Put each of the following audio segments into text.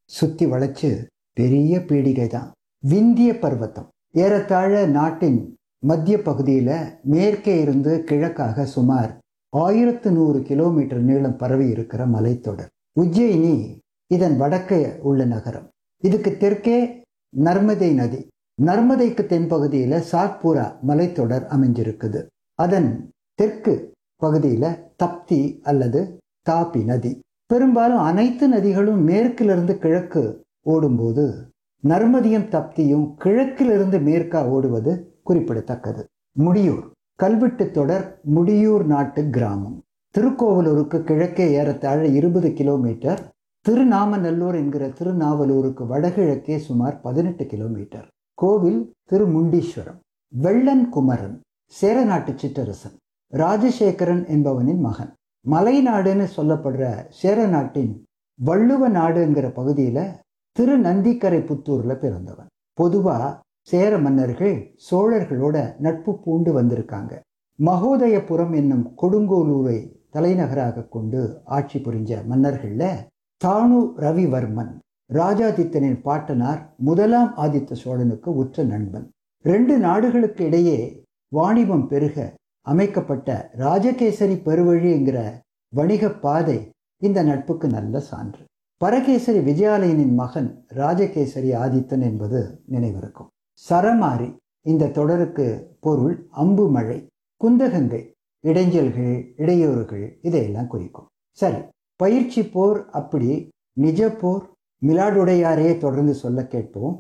சுத்தி வளைச்சு பெரிய பீடிகை தான் விந்திய பர்வதம் ஏறத்தாழ நாட்டின் மத்திய பகுதியில் மேற்கே இருந்து கிழக்காக சுமார் ஆயிரத்து நூறு கிலோமீட்டர் நீளம் பரவி இருக்கிற மலைத்தொடர் உஜ்ஜயினி இதன் வடக்கே உள்ள நகரம் இதுக்கு தெற்கே நர்மதை நதி நர்மதைக்கு தென்பகுதியில் சாத்பூரா மலைத்தொடர் அமைஞ்சிருக்குது அதன் தெற்கு பகுதியில் தப்தி அல்லது தாப்பி நதி பெரும்பாலும் அனைத்து நதிகளும் மேற்கிலிருந்து கிழக்கு ஓடும்போது நர்மதியும் தப்தியும் கிழக்கிலிருந்து மேற்கா ஓடுவது குறிப்பிடத்தக்கது முடியூர் கல்வெட்டு தொடர் முடியூர் நாட்டு கிராமம் திருக்கோவலூருக்கு கிழக்கே ஏறத்தாழ இருபது கிலோமீட்டர் திருநாமநல்லூர் என்கிற திருநாவலூருக்கு வடகிழக்கே சுமார் பதினெட்டு கிலோமீட்டர் கோவில் திருமுண்டீஸ்வரம் வெள்ளன் குமரன் சேரநாட்டு சிற்றரசன் ராஜசேகரன் என்பவனின் மகன் மலைநாடுன்னு சொல்லப்படுற சேரநாட்டின் வள்ளுவ நாடுங்கிற பகுதியில் திரு நந்திக்கரை புத்தூர்ல பிறந்தவன் பொதுவா சேர மன்னர்கள் சோழர்களோட நட்பு பூண்டு வந்திருக்காங்க மகோதயபுரம் என்னும் கொடுங்கோலூரை தலைநகராக கொண்டு ஆட்சி புரிஞ்ச மன்னர்கள்ல தானு ரவிவர்மன் ராஜாதித்தனின் பாட்டனார் முதலாம் ஆதித்த சோழனுக்கு உற்ற நண்பன் ரெண்டு நாடுகளுக்கு இடையே வாணிபம் பெருக அமைக்கப்பட்ட ராஜகேசரி பெருவழி என்கிற வணிக பாதை இந்த நட்புக்கு நல்ல சான்று பரகேசரி விஜயாலயனின் மகன் ராஜகேசரி ஆதித்தன் என்பது நினைவிருக்கும் சரமாரி இந்த தொடருக்கு பொருள் அம்பு மழை குந்தகங்கை இடைஞ்சல்கள் இடையூறுகள் இதையெல்லாம் குறிக்கும் சரி பயிற்சி போர் அப்படி நிஜ போர் மிலாடுடையாரே தொடர்ந்து சொல்ல கேட்போம்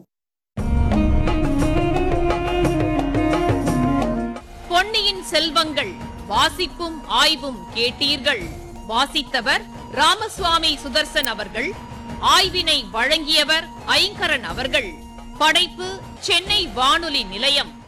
பொன்னியின் செல்வங்கள் வாசிப்பும் ஆய்வும் கேட்டீர்கள் வாசித்தவர் ராமசுவாமி சுதர்சன் அவர்கள் ஆய்வினை வழங்கியவர் ஐங்கரன் அவர்கள் படைப்பு சென்னை வானொலி நிலையம்